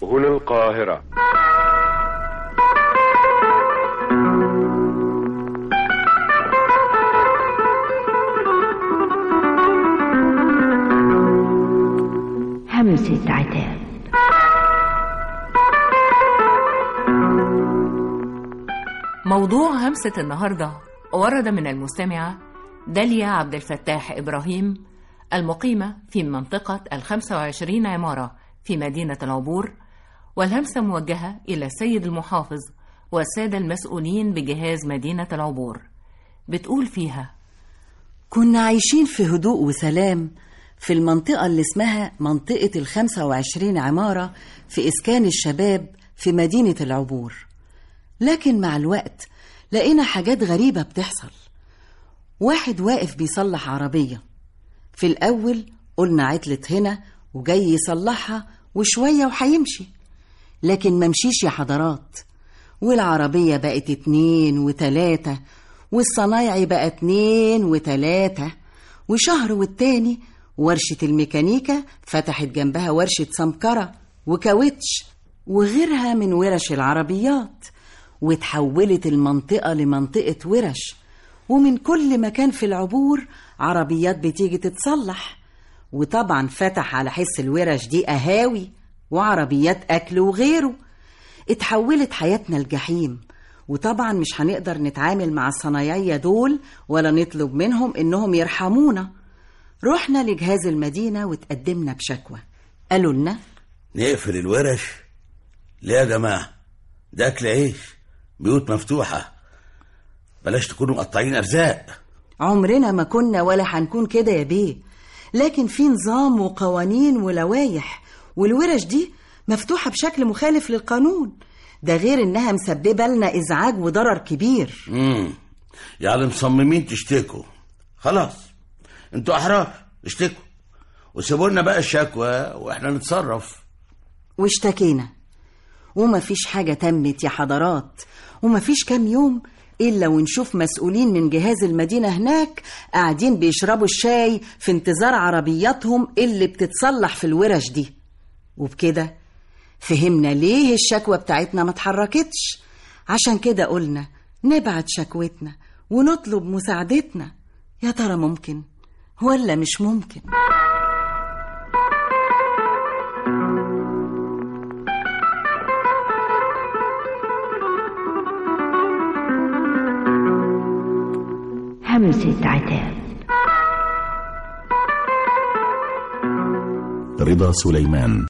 هنا القاهرة همسة عتاب موضوع همسة النهاردة ورد من المستمعة داليا عبد الفتاح إبراهيم المقيمة في منطقة الخمسة وعشرين عمارة في مدينة العبور والهمسة موجهة إلى السيد المحافظ والسادة المسؤولين بجهاز مدينة العبور بتقول فيها كنا عايشين في هدوء وسلام في المنطقة اللي اسمها منطقة الخمسة وعشرين عمارة في إسكان الشباب في مدينة العبور لكن مع الوقت لقينا حاجات غريبة بتحصل واحد واقف بيصلح عربية في الأول قلنا عطلت هنا وجاي يصلحها وشوية وهيمشي لكن ممشيش يا حضرات والعربية بقت اتنين وتلاتة والصنايعي بقى اتنين وتلاتة وشهر والتاني ورشة الميكانيكا فتحت جنبها ورشة سمكرة وكاوتش وغيرها من ورش العربيات وتحولت المنطقة لمنطقة ورش ومن كل مكان في العبور عربيات بتيجي تتصلح وطبعا فتح على حس الورش دي قهاوي وعربيات أكل وغيره اتحولت حياتنا الجحيم وطبعا مش هنقدر نتعامل مع الصنايعية دول ولا نطلب منهم إنهم يرحمونا رحنا لجهاز المدينة وتقدمنا بشكوى قالوا لنا نقفل الورش ليه يا جماعة ده أكل عيش بيوت مفتوحة بلاش تكونوا مقطعين أرزاق عمرنا ما كنا ولا هنكون كده يا بيه لكن في نظام وقوانين ولوايح والورش دي مفتوحة بشكل مخالف للقانون ده غير إنها مسببة لنا إزعاج وضرر كبير امم يعني مصممين تشتكوا خلاص انتوا أحرار اشتكوا وسيبوا لنا بقى الشكوى واحنا نتصرف واشتكينا ومفيش حاجة تمت يا حضرات ومفيش كام يوم إلا ونشوف مسؤولين من جهاز المدينة هناك قاعدين بيشربوا الشاي في انتظار عربياتهم اللي بتتصلح في الورش دي وبكده فهمنا ليه الشكوى بتاعتنا ما اتحركتش عشان كده قلنا نبعت شكوتنا ونطلب مساعدتنا يا ترى ممكن ولا مش ممكن همسة عتاب رضا سليمان